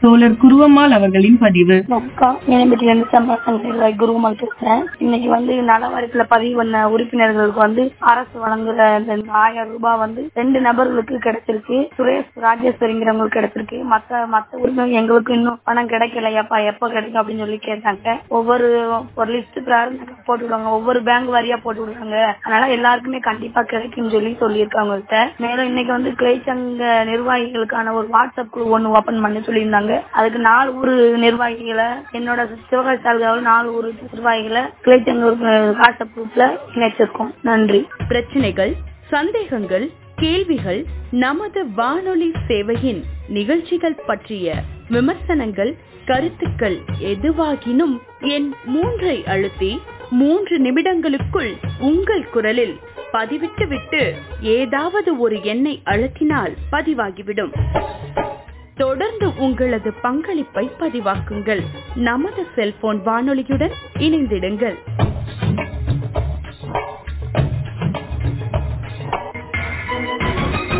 தோழர் குருவம்மாள் அவர்களின் பதிவு வணக்கம் இணையபட்டியில இருந்து சம்பளம் குருமல் பேசுறேன் இன்னைக்கு வந்து நலவாரியத்துல பதிவு பண்ண உறுப்பினர்களுக்கு வந்து அரசு வழங்குற இந்த ஆயிரம் ரூபாய் வந்து ரெண்டு நபர்களுக்கு கிடைச்சிருக்கு சுரேஷ் ராஜேஸ்வரிங்கிறவங்களுக்கு கிடைச்சிருக்கு மத்த மத்த உறுப்பினர் எங்களுக்கு இன்னும் பணம் கிடைக்கலையாப்பா எப்ப கிடைக்கும் அப்படின்னு சொல்லி கேட்டாங்க ஒவ்வொரு ஒரு லிஸ்ட் பிரகாரம் போட்டு விடுவாங்க ஒவ்வொரு பேங்க் வாரியா போட்டு விடுவாங்க அதனால எல்லாருக்குமே கண்டிப்பா கிடைக்கும்னு சொல்லி சொல்லியிருக்காங்க அவங்கள்ட்ட மேலும் இன்னைக்கு வந்து கிளைச்சங்க நிர்வாகிகளுக்கான ஒரு வாட்ஸ்அப் குழு ஒண்ணு ஓபன் பண்ண சொல்லியிருந்தாங்க அதுக்கு நாலு ஊர் நிர்வாகிகளை என்னோட சிவகாசி தாலுகாவில் நாலு ஊர் நிர்வாகிகளை கிளைச்சங்க வாட்ஸ்அப் குரூப்ல இணைச்சிருக்கோம் நன்றி பிரச்சனைகள் சந்தேகங்கள் கேள்விகள் நமது வானொலி சேவையின் நிகழ்ச்சிகள் பற்றிய விமர்சனங்கள் கருத்துக்கள் எதுவாகினும் என் மூன்றை அழுத்தி மூன்று நிமிடங்களுக்குள் உங்கள் குரலில் பதிவிட்டு விட்டு ஏதாவது ஒரு எண்ணை அழுத்தினால் பதிவாகிவிடும் தொடர்ந்து உங்களது பங்களிப்பை பதிவாக்குங்கள் நமது செல்போன் வானொலியுடன் இணைந்திடுங்கள்